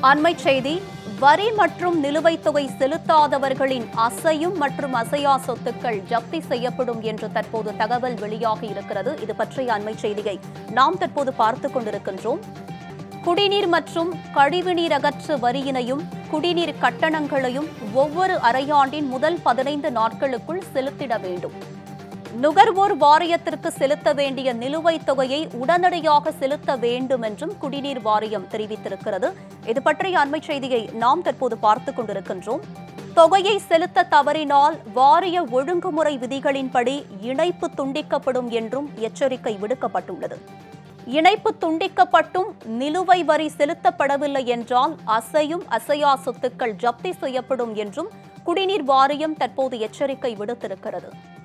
அண்மை செய்தி வரி மற்றும் நிலுவைத் தொகை செலுத்தாதவர்களின் அசையும் மற்றும் அசையா சொத்துக்கள் ஜப்தி செய்யப்படும் என்று தற்போது தகவல் வெளியாகி இருக்கிறது இது பற்றிய அண்மை செய்தியை நாம் தற்போது பார்த்துக் கொண்டிருக்கின்றோம் குடிநீர் மற்றும் கழிவுநீர் அகற்று வரியினையும் குடிநீர் கட்டணங்களையும் ஒவ்வொரு அரையாண்டின் முதல் பதினைந்து நாட்களுக்குள் செலுத்திட வேண்டும் நுகர்வோர் வாரியத்திற்கு செலுத்த வேண்டிய நிலுவைத் தொகையை உடனடியாக செலுத்த வேண்டும் என்றும் குடிநீர் வாரியம் தெரிவித்திருக்கிறது இது பற்றிய அண்மை செய்தியை நாம் தற்போது பார்த்துக் கொண்டிருக்கின்றோம் தொகையை செலுத்த தவறினால் வாரிய ஒழுங்குமுறை விதிகளின்படி இணைப்பு துண்டிக்கப்படும் என்றும் எச்சரிக்கை விடுக்கப்பட்டுள்ளது இணைப்பு துண்டிக்கப்பட்டும் நிலுவை வரி செலுத்தப்படவில்லை என்றால் அசையும் அசையா சொத்துக்கள் ஜப்தி செய்யப்படும் என்றும் குடிநீர் வாரியம் தற்போது எச்சரிக்கை விடுத்திருக்கிறது